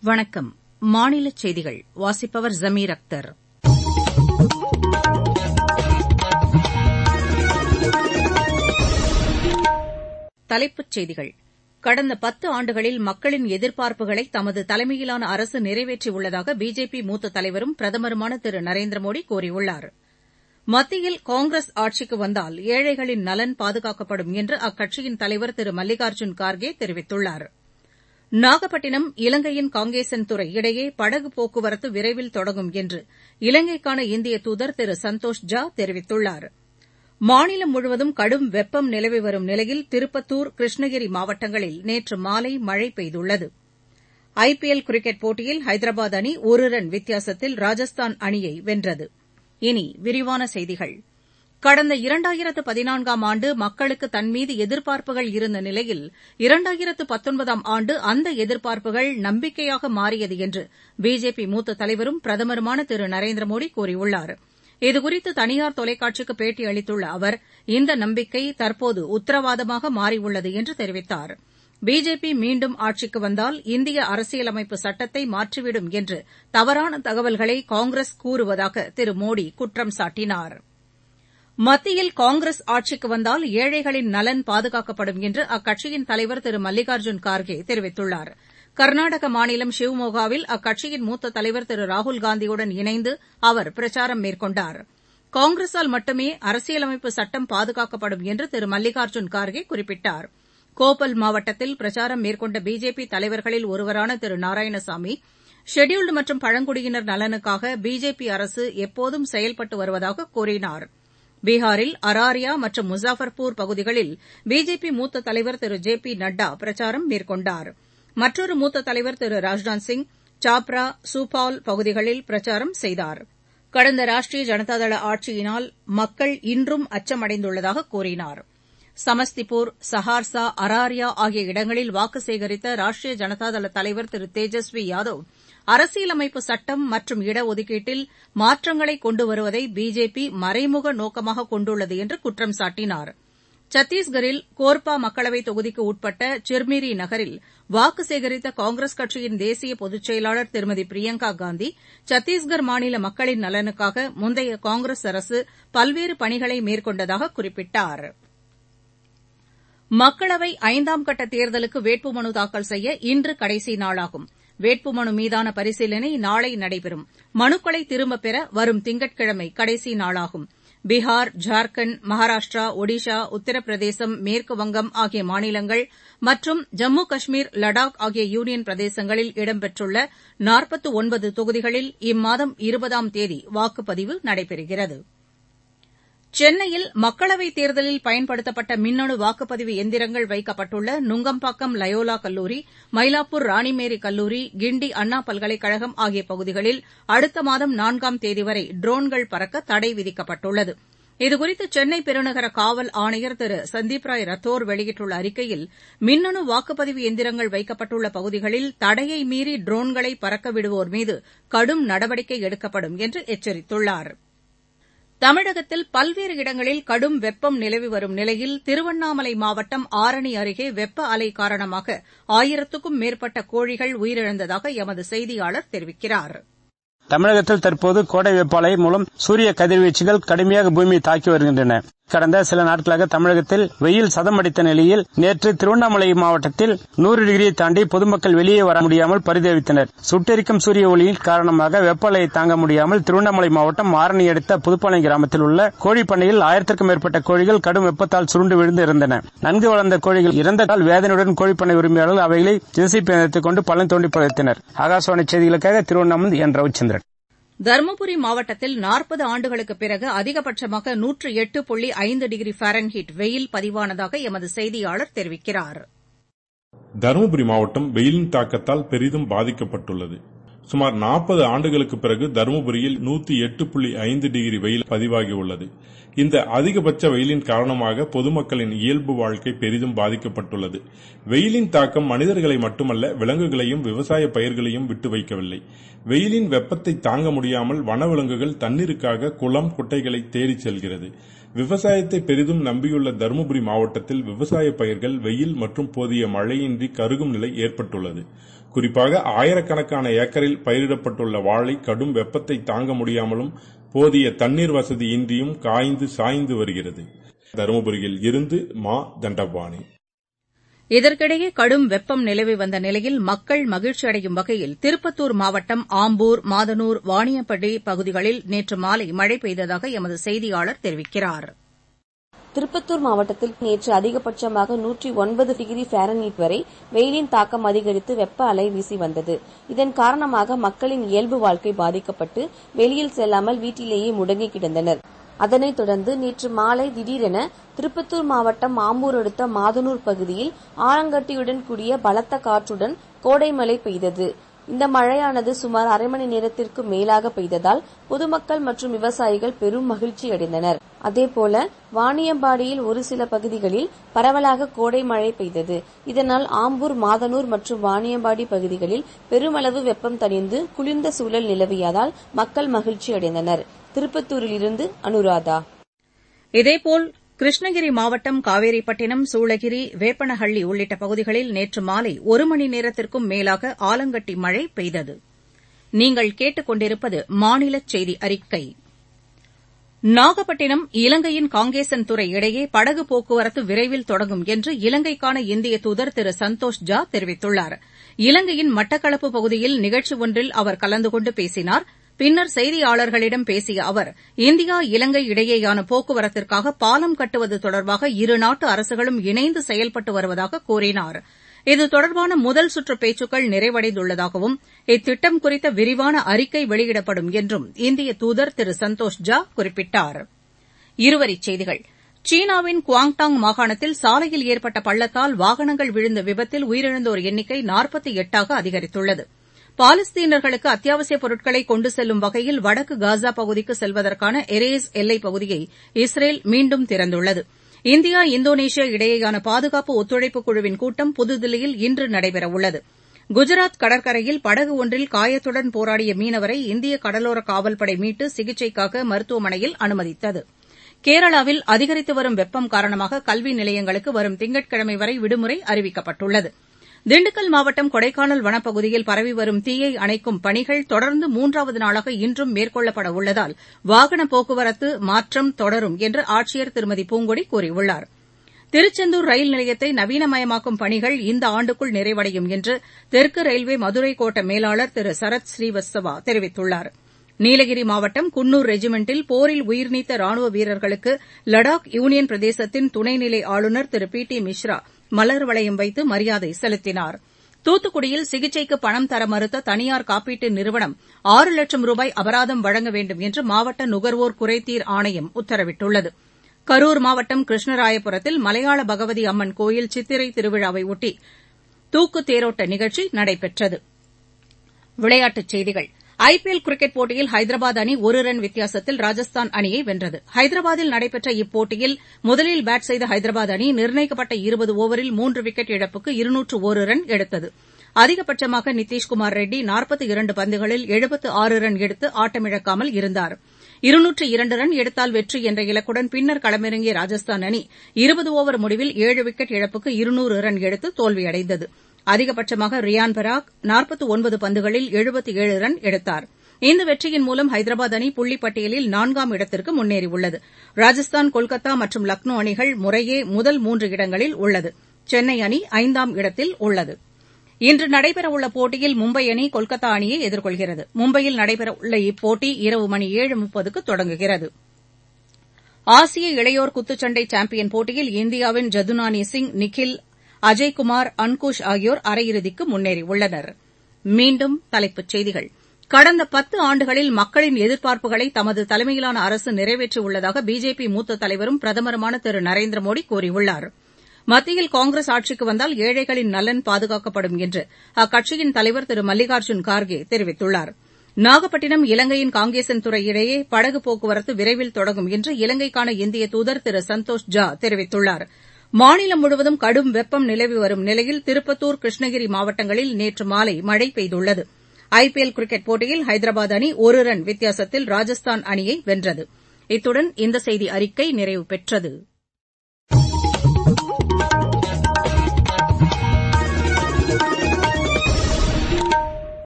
வணக்கம் மாநிலச் செய்திகள் வாசிப்பவர் ஜமீர் அக்தர் தலைப்புச் செய்திகள் கடந்த பத்து ஆண்டுகளில் மக்களின் எதிர்பார்ப்புகளை தமது தலைமையிலான அரசு நிறைவேற்றியுள்ளதாக பிஜேபி மூத்த தலைவரும் பிரதமருமான திரு நரேந்திர மோடி கூறியுள்ளார் மத்தியில் காங்கிரஸ் ஆட்சிக்கு வந்தால் ஏழைகளின் நலன் பாதுகாக்கப்படும் என்று அக்கட்சியின் தலைவர் திரு மல்லிகார்ஜுன் கார்கே தெரிவித்துள்ளார் நாகப்பட்டினம் இலங்கையின் காங்கேசன் துறை இடையே படகு போக்குவரத்து விரைவில் தொடங்கும் என்று இலங்கைக்கான இந்திய தூதர் திரு சந்தோஷ் ஜா தெரிவித்துள்ளார் மாநிலம் முழுவதும் கடும் வெப்பம் நிலவி வரும் நிலையில் திருப்பத்தூர் கிருஷ்ணகிரி மாவட்டங்களில் நேற்று மாலை மழை பெய்துள்ளது ஐபிஎல் கிரிக்கெட் போட்டியில் ஹைதராபாத் அணி ஒரு ரன் வித்தியாசத்தில் ராஜஸ்தான் அணியை வென்றது இனி விரிவான செய்திகள் கடந்த இரண்டாயிரத்து பதினான்காம் ஆண்டு மக்களுக்கு தன்மீது எதிர்பார்ப்புகள் இருந்த நிலையில் இரண்டாயிரத்து பத்தொன்பதாம் ஆண்டு அந்த எதிர்பார்ப்புகள் நம்பிக்கையாக மாறியது என்று பிஜேபி மூத்த தலைவரும் பிரதமருமான திரு நரேந்திர மோடி கூறியுள்ளார் இதுகுறித்து தனியார் தொலைக்காட்சிக்கு பேட்டி அளித்துள்ள அவர் இந்த நம்பிக்கை தற்போது உத்தரவாதமாக மாறியுள்ளது என்று தெரிவித்தார் பிஜேபி மீண்டும் ஆட்சிக்கு வந்தால் இந்திய அரசியலமைப்பு சட்டத்தை மாற்றிவிடும் என்று தவறான தகவல்களை காங்கிரஸ் கூறுவதாக திரு மோடி குற்றம் சாட்டினார் மத்தியில் காங்கிரஸ் ஆட்சிக்கு வந்தால் ஏழைகளின் நலன் பாதுகாக்கப்படும் என்று அக்கட்சியின் தலைவர் திரு மல்லிகார்ஜுன் கார்கே தெரிவித்துள்ளார் கர்நாடக மாநிலம் ஷிவ்மோகாவில் அக்கட்சியின் மூத்த தலைவர் திரு ராகுல்காந்தியுடன் இணைந்து அவர் பிரச்சாரம் மேற்கொண்டார் காங்கிரஸால் மட்டுமே அரசியலமைப்பு சட்டம் பாதுகாக்கப்படும் என்று திரு மல்லிகார்ஜுன் கார்கே குறிப்பிட்டார் கோப்பல் மாவட்டத்தில் பிரச்சாரம் மேற்கொண்ட பிஜேபி தலைவர்களில் ஒருவரான திரு நாராயணசாமி ஷெட்யூல்டு மற்றும் பழங்குடியினர் நலனுக்காக பிஜேபி அரசு எப்போதும் செயல்பட்டு வருவதாக கூறினார் பீகாரில் அராரியா மற்றும் முசாஃபர்பூர் பகுதிகளில் பிஜேபி மூத்த தலைவர் திரு ஜே பி நட்டா பிரச்சாரம் மேற்கொண்டார் மற்றொரு மூத்த தலைவர் திரு ராஜ்நாத் சிங் சாப்ரா சூபால் பகுதிகளில் பிரச்சாரம் செய்தார் கடந்த ராஷ்டிரிய ஜனதாதள ஆட்சியினால் மக்கள் இன்றும் அச்சமடைந்துள்ளதாக கூறினார் சமஸ்திபூர் சஹார்சா அராரியா ஆகிய இடங்களில் வாக்கு சேகரித்த ராஷ்டிரிய ஜனதாதள தலைவர் திரு தேஜஸ்வி யாதவ் அரசியலமைப்பு சட்டம் மற்றும் இடஒதுக்கீட்டில் மாற்றங்களை கொண்டு வருவதை பிஜேபி மறைமுக நோக்கமாக கொண்டுள்ளது என்று குற்றம் சாட்டினார் சத்தீஸ்கரில் கோர்பா மக்களவைத் தொகுதிக்கு உட்பட்ட சிர்மிரி நகரில் வாக்கு சேகரித்த காங்கிரஸ் கட்சியின் தேசிய பொதுச் செயலாளர் திருமதி பிரியங்கா காந்தி சத்தீஸ்கர் மாநில மக்களின் நலனுக்காக முந்தைய காங்கிரஸ் அரசு பல்வேறு பணிகளை மேற்கொண்டதாக குறிப்பிட்டார் மக்களவை ஐந்தாம் கட்ட தேர்தலுக்கு வேட்புமனு தாக்கல் செய்ய இன்று கடைசி நாளாகும் வேட்புமனு மீதான பரிசீலனை நாளை நடைபெறும் மனுக்களை திரும்பப் பெற வரும் திங்கட்கிழமை கடைசி நாளாகும் பீகார் ஜார்க்கண்ட் மகாராஷ்டிரா ஒடிஷா உத்தரப்பிரதேசம் மேற்குவங்கம் ஆகிய மாநிலங்கள் மற்றும் ஜம்மு காஷ்மீர் லடாக் ஆகிய யூனியன் பிரதேசங்களில் இடம்பெற்றுள்ள நாற்பத்து ஒன்பது தொகுதிகளில் இம்மாதம் இருபதாம் தேதி வாக்குப்பதிவு நடைபெறுகிறது சென்னையில் மக்களவைத் தேர்தலில் பயன்படுத்தப்பட்ட மின்னணு வாக்குப்பதிவு எந்திரங்கள் வைக்கப்பட்டுள்ள நுங்கம்பாக்கம் லயோலா கல்லூரி மயிலாப்பூர் ராணிமேரி கல்லூரி கிண்டி அண்ணா பல்கலைக்கழகம் ஆகிய பகுதிகளில் அடுத்த மாதம் நான்காம் தேதி வரை ட்ரோன்கள் பறக்க தடை விதிக்கப்பட்டுள்ளது இதுகுறித்து சென்னை பெருநகர காவல் ஆணையர் திரு சந்தீப் ராய் ரத்தோர் வெளியிட்டுள்ள அறிக்கையில் மின்னணு வாக்குப்பதிவு எந்திரங்கள் வைக்கப்பட்டுள்ள பகுதிகளில் தடையை மீறி ட்ரோன்களை பறக்க விடுவோர் மீது கடும் நடவடிக்கை எடுக்கப்படும் என்று எச்சரித்துள்ளாா் தமிழகத்தில் பல்வேறு இடங்களில் கடும் வெப்பம் நிலவி வரும் நிலையில் திருவண்ணாமலை மாவட்டம் ஆரணி அருகே வெப்ப அலை காரணமாக ஆயிரத்துக்கும் மேற்பட்ட கோழிகள் உயிரிழந்ததாக எமது செய்தியாளர் தெரிவிக்கிறார் தமிழகத்தில் தற்போது கோடை வெப்பாலை மூலம் சூரிய கதிர்வீச்சுகள் கடுமையாக பூமியை தாக்கி வருகின்றன கடந்த சில நாட்களாக தமிழகத்தில் வெயில் சதம் அடித்த நிலையில் நேற்று திருவண்ணாமலை மாவட்டத்தில் நூறு டிகிரியை தாண்டி பொதுமக்கள் வெளியே வர முடியாமல் பரிதவித்தனர் சுட்டெரிக்கும் சூரிய ஒளியில் காரணமாக வெப்பலையை தாங்க முடியாமல் திருவண்ணாமலை மாவட்டம் ஆரணி அடுத்த புதுப்பாளையம் கிராமத்தில் உள்ள கோழி பண்ணையில் ஆயிரத்திற்கும் மேற்பட்ட கோழிகள் கடும் வெப்பத்தால் சுருண்டு விழுந்து இருந்தன நன்கு வளர்ந்த கோழிகள் இறந்ததால் வேதனையுடன் கோழிப்பண்ணை உரிமையாளர்கள் அவைகளை ஜெசிபி நிறுத்திக் கொண்டு பலன் தோண்டி புதைத்தனர் ஆகாசவாணி செய்திகளுக்காக திருவண்ணாமலை என் ரவிச்சந்திரன் தருமபுரி மாவட்டத்தில் நாற்பது ஆண்டுகளுக்குப் பிறகு அதிகபட்சமாக நூற்று எட்டு புள்ளி ஐந்து டிகிரி ஃபாரன்ஹீட் வெயில் பதிவானதாக எமது செய்தியாளர் தெரிவிக்கிறார் தருமபுரி மாவட்டம் வெயிலின் தாக்கத்தால் பெரிதும் பாதிக்கப்பட்டுள்ளது சுமார் நாற்பது ஆண்டுகளுக்கு பிறகு தருமபுரியில் நூத்தி எட்டு புள்ளி ஐந்து டிகிரி வெயில் பதிவாகியுள்ளது இந்த அதிகபட்ச வெயிலின் காரணமாக பொதுமக்களின் இயல்பு வாழ்க்கை பெரிதும் பாதிக்கப்பட்டுள்ளது வெயிலின் தாக்கம் மனிதர்களை மட்டுமல்ல விலங்குகளையும் விவசாய பயிர்களையும் விட்டு வைக்கவில்லை வெயிலின் வெப்பத்தை தாங்க முடியாமல் வனவிலங்குகள் தண்ணீருக்காக குளம் குட்டைகளை தேடிச் செல்கிறது விவசாயத்தை பெரிதும் நம்பியுள்ள தருமபுரி மாவட்டத்தில் விவசாய பயிர்கள் வெயில் மற்றும் போதிய மழையின்றி கருகும் நிலை ஏற்பட்டுள்ளது குறிப்பாக ஆயிரக்கணக்கான ஏக்கரில் பயிரிடப்பட்டுள்ள வாழை கடும் வெப்பத்தை தாங்க முடியாமலும் போதிய தண்ணீர் வசதி இன்றியும் காய்ந்து சாய்ந்து வருகிறது தருமபுரியில் இருந்து மா தண்டபாணி இதற்கிடையே கடும் வெப்பம் நிலவி வந்த நிலையில் மக்கள் மகிழ்ச்சியடையும் வகையில் திருப்பத்தூர் மாவட்டம் ஆம்பூர் மாதனூர் வாணியம்பட்டி பகுதிகளில் நேற்று மாலை மழை பெய்ததாக எமது செய்தியாளர் தெரிவிக்கிறார் திருப்பத்தூர் மாவட்டத்தில் நேற்று அதிகபட்சமாக நூற்றி ஒன்பது டிகிரி பாரன்ஹீட் வரை வெயிலின் தாக்கம் அதிகரித்து வெப்ப அலை வீசி வந்தது இதன் காரணமாக மக்களின் இயல்பு வாழ்க்கை பாதிக்கப்பட்டு வெளியில் செல்லாமல் வீட்டிலேயே முடங்கி கிடந்தனர் அதனைத் தொடர்ந்து நேற்று மாலை திடீரென திருப்பத்தூர் மாவட்டம் ஆம்பூர் அடுத்த மாதனூர் பகுதியில் ஆலங்கட்டியுடன் கூடிய பலத்த காற்றுடன் கோடை மழை பெய்தது இந்த மழையானது சுமார் அரை மணி நேரத்திற்கு மேலாக பெய்ததால் பொதுமக்கள் மற்றும் விவசாயிகள் பெரும் மகிழ்ச்சி அடைந்தனர் அதேபோல வாணியம்பாடியில் ஒரு சில பகுதிகளில் பரவலாக கோடை மழை பெய்தது இதனால் ஆம்பூர் மாதனூர் மற்றும் வாணியம்பாடி பகுதிகளில் பெருமளவு வெப்பம் தணிந்து குளிர்ந்த சூழல் நிலவியதால் மக்கள் மகிழ்ச்சி அடைந்தனர் திருப்பத்தூரிலிருந்து அனுராதா இதேபோல் கிருஷ்ணகிரி மாவட்டம் காவேரிப்பட்டினம் சூளகிரி வேப்பனஹள்ளி உள்ளிட்ட பகுதிகளில் நேற்று மாலை ஒரு மணி நேரத்திற்கும் மேலாக ஆலங்கட்டி மழை பெய்தது நீங்கள் கேட்டுக் கொண்டிருப்பது மாநில செய்தி அறிக்கை நாகப்பட்டினம் இலங்கையின் காங்கேசன் துறை இடையே படகு போக்குவரத்து விரைவில் தொடங்கும் என்று இலங்கைக்கான இந்திய தூதர் திரு சந்தோஷ் ஜா தெரிவித்துள்ளார் இலங்கையின் மட்டக்களப்பு பகுதியில் நிகழ்ச்சி ஒன்றில் அவர் கலந்து கொண்டு பேசினார் பின்னர் செய்தியாளர்களிடம் பேசிய அவர் இந்தியா இலங்கை இடையேயான போக்குவரத்திற்காக பாலம் கட்டுவது தொடர்பாக இருநாட்டு அரசுகளும் இணைந்து செயல்பட்டு வருவதாக கூறினார் இது தொடர்பான முதல் சுற்று பேச்சுக்கள் நிறைவடைந்துள்ளதாகவும் இத்திட்டம் குறித்த விரிவான அறிக்கை வெளியிடப்படும் என்றும் இந்திய தூதர் திரு சந்தோஷ் ஜா குறிப்பிட்டார் இருவரிச் செய்திகள் சீனாவின் குவாங்டாங் மாகாணத்தில் சாலையில் ஏற்பட்ட பள்ளத்தால் வாகனங்கள் விழுந்த விபத்தில் உயிரிழந்தோர் எண்ணிக்கை நாற்பத்தி எட்டாக அதிகரித்துள்ளது பாலஸ்தீனர்களுக்கு அத்தியாவசியப் பொருட்களை கொண்டு செல்லும் வகையில் வடக்கு காசா பகுதிக்கு செல்வதற்கான எரேஸ் எல்லைப் பகுதியை இஸ்ரேல் மீண்டும் திறந்துள்ளது இந்தியா இந்தோனேஷியா இடையேயான பாதுகாப்பு ஒத்துழைப்புக் குழுவின் கூட்டம் புதுதில்லியில் இன்று நடைபெறவுள்ளது குஜராத் கடற்கரையில் படகு ஒன்றில் காயத்துடன் போராடிய மீனவரை இந்திய கடலோர காவல்படை மீட்டு சிகிச்சைக்காக மருத்துவமனையில் அனுமதித்தது கேரளாவில் அதிகரித்து வரும் வெப்பம் காரணமாக கல்வி நிலையங்களுக்கு வரும் திங்கட்கிழமை வரை விடுமுறை அறிவிக்கப்பட்டுள்ளது திண்டுக்கல் மாவட்டம் கொடைக்கானல் வனப்பகுதியில் பரவி வரும் தீயை அணைக்கும் பணிகள் தொடர்ந்து மூன்றாவது நாளாக இன்றும் மேற்கொள்ளப்பட உள்ளதால் வாகன போக்குவரத்து மாற்றம் தொடரும் என்று ஆட்சியர் திருமதி பூங்கொடி கூறியுள்ளார் திருச்செந்தூர் ரயில் நிலையத்தை நவீனமயமாக்கும் பணிகள் இந்த ஆண்டுக்குள் நிறைவடையும் என்று தெற்கு ரயில்வே மதுரை கோட்ட மேலாளர் திரு சரத் ஸ்ரீவத்சவா தெரிவித்துள்ளார் நீலகிரி மாவட்டம் குன்னூர் ரெஜிமெண்டில் போரில் உயிர்நீத்த ராணுவ வீரர்களுக்கு லடாக் யூனியன் பிரதேசத்தின் துணைநிலை ஆளுநர் திரு பி டி மிஸ்ரா மலர் வளையம் வைத்து மரியாதை செலுத்தினார் தூத்துக்குடியில் சிகிச்சைக்கு பணம் தர மறுத்த தனியார் காப்பீட்டு நிறுவனம் ஆறு லட்சம் ரூபாய் அபராதம் வழங்க வேண்டும் என்று மாவட்ட நுகர்வோர் குறைதீர் ஆணையம் உத்தரவிட்டுள்ளது கரூர் மாவட்டம் கிருஷ்ணராயபுரத்தில் மலையாள பகவதி அம்மன் கோயில் சித்திரை திருவிழாவையொட்டி தூக்கு தேரோட்ட நிகழ்ச்சி நடைபெற்றது விளையாட்டுச் செய்திகள் ஐபிஎல் கிரிக்கெட் போட்டியில் ஹைதராபாத் அணி ஒரு ரன் வித்தியாசத்தில் ராஜஸ்தான் அணியை வென்றது ஹைதராபாத்தில் நடைபெற்ற இப்போட்டியில் முதலில் பேட் செய்த ஹைதராபாத் அணி நிர்ணயிக்கப்பட்ட இருபது ஓவரில் மூன்று விக்கெட் இழப்புக்கு இருநூற்று ஒரு ரன் எடுத்தது அதிகபட்சமாக நிதிஷ்குமார் ரெட்டி நாற்பத்தி இரண்டு பந்துகளில் எழுபத்து ஆறு ரன் எடுத்து ஆட்டமிழக்காமல் இருந்தார் இருநூற்று இரண்டு ரன் எடுத்தால் வெற்றி என்ற இலக்குடன் பின்னர் களமிறங்கிய ராஜஸ்தான் அணி இருபது ஓவர் முடிவில் ஏழு விக்கெட் இழப்புக்கு இருநூறு ரன் எடுத்து தோல்வியடைந்தது அதிகபட்சமாக ரியான் பராக் நாற்பத்து ஒன்பது பந்துகளில் எழுபத்து ஏழு ரன் எடுத்தார் இந்த வெற்றியின் மூலம் ஹைதராபாத் அணி புள்ளிப் பட்டியலில் நான்காம் இடத்திற்கு முன்னேறியுள்ளது ராஜஸ்தான் கொல்கத்தா மற்றும் லக்னோ அணிகள் முறையே முதல் மூன்று இடங்களில் உள்ளது சென்னை அணி ஐந்தாம் இடத்தில் உள்ளது இன்று நடைபெறவுள்ள போட்டியில் மும்பை அணி கொல்கத்தா அணியை எதிர்கொள்கிறது மும்பையில் நடைபெறவுள்ள இப்போட்டி இரவு மணி ஏழு முப்பதுக்கு தொடங்குகிறது ஆசிய இளையோர் குத்துச்சண்டை சாம்பியன் போட்டியில் இந்தியாவின் ஜதுனானி சிங் நிக்கில் அஜய்குமார் அன்குஷ் ஆகியோர் அரையிறுதிக்கு முன்னேறியுள்ளனர் மீண்டும் தலைப்புச் செய்திகள் கடந்த பத்து ஆண்டுகளில் மக்களின் எதிர்பார்ப்புகளை தமது தலைமையிலான அரசு நிறைவேற்றியுள்ளதாக பிஜேபி மூத்த தலைவரும் பிரதமருமான திரு நரேந்திர மோடி கூறியுள்ளார் மத்தியில் காங்கிரஸ் ஆட்சிக்கு வந்தால் ஏழைகளின் நலன் பாதுகாக்கப்படும் என்று அக்கட்சியின் தலைவர் திரு மல்லிகார்ஜுன் கார்கே தெரிவித்துள்ளார் நாகப்பட்டினம் இலங்கையின் காங்கேசன் துறை இடையே படகு போக்குவரத்து விரைவில் தொடங்கும் என்று இலங்கைக்கான இந்திய தூதர் திரு சந்தோஷ் ஜா தெரிவித்துள்ளார் மாநிலம் முழுவதும் கடும் வெப்பம் நிலவி வரும் நிலையில் திருப்பத்தூர் கிருஷ்ணகிரி மாவட்டங்களில் நேற்று மாலை மழை பெய்துள்ளது ஐபிஎல் கிரிக்கெட் போட்டியில் ஹைதராபாத் அணி ஒரு ரன் வித்தியாசத்தில் ராஜஸ்தான் அணியை வென்றது இத்துடன் இந்த செய்தி அறிக்கை நிறைவு பெற்றது